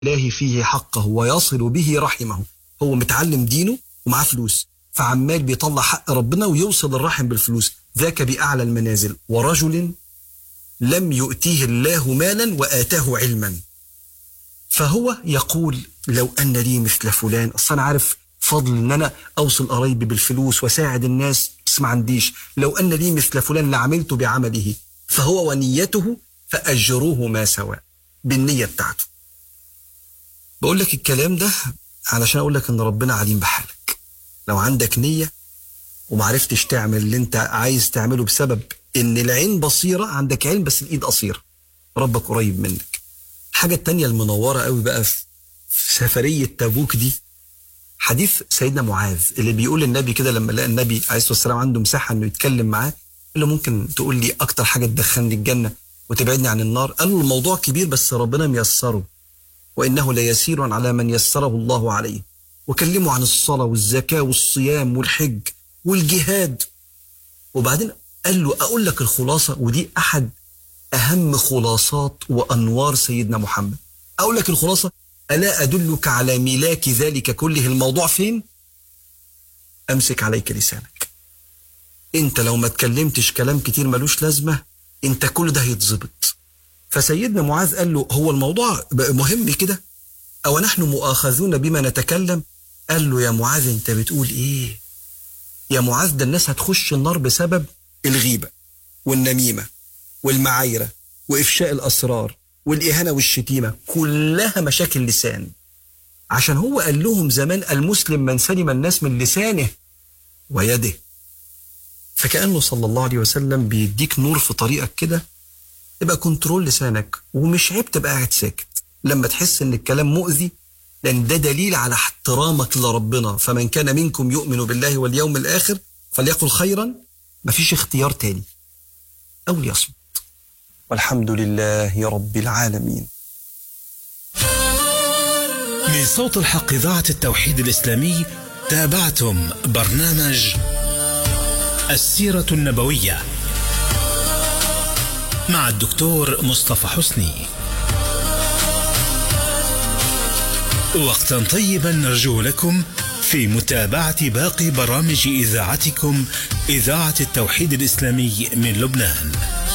الله فيه حقه ويصل به رحمه هو متعلم دينه ومعاه فلوس فعمال بيطلع حق ربنا ويوصل الرحم بالفلوس ذاك بأعلى المنازل ورجل لم يؤتيه الله مالا وآتاه علما فهو يقول لو أن لي مثل فلان أصلا أنا عارف فضل ان انا اوصل قرايبي بالفلوس واساعد الناس بس ما عنديش لو ان لي مثل فلان لعملت بعمله فهو ونيته فاجروهما سواء بالنيه بتاعته بقول لك الكلام ده علشان اقول لك ان ربنا عليم بحالك لو عندك نيه ومعرفتش تعمل اللي انت عايز تعمله بسبب ان العين بصيره عندك علم بس الايد قصيره ربك قريب منك الحاجه التانية المنوره قوي بقى في في سفريه تبوك دي حديث سيدنا معاذ اللي بيقول للنبي كده لما لقى النبي عليه الصلاه والسلام عنده مساحه انه يتكلم معاه قال له ممكن تقول لي اكتر حاجه تدخلني الجنه وتبعدني عن النار قال له الموضوع كبير بس ربنا ميسره وانه ليسير على من يسره الله عليه وكلمه عن الصلاه والزكاه والصيام والحج والجهاد وبعدين قال له اقول لك الخلاصه ودي احد اهم خلاصات وانوار سيدنا محمد اقول لك الخلاصه الا ادلك على ملاك ذلك كله الموضوع فين امسك عليك لسانك انت لو ما اتكلمتش كلام كتير ملوش لازمه انت كل ده هيتظبط فسيدنا معاذ قال له هو الموضوع بقى مهم كده او نحن مؤاخذون بما نتكلم قال له يا معاذ انت بتقول ايه يا معاذ ده الناس هتخش النار بسبب الغيبه والنميمه والمعايره وافشاء الاسرار والاهانه والشتيمه كلها مشاكل لسان عشان هو قال لهم زمان المسلم من سلم الناس من لسانه ويده فكانه صلى الله عليه وسلم بيديك نور في طريقك كده تبقى كنترول لسانك ومش عيب تبقى قاعد ساكت لما تحس ان الكلام مؤذي لان ده دليل على احترامك لربنا فمن كان منكم يؤمن بالله واليوم الاخر فليقل خيرا مفيش اختيار تاني او ليصمت والحمد لله رب العالمين من صوت الحق إذاعة التوحيد الإسلامي تابعتم برنامج السيرة النبوية مع الدكتور مصطفى حسني وقتا طيبا نرجو لكم في متابعة باقي برامج إذاعتكم إذاعة التوحيد الإسلامي من لبنان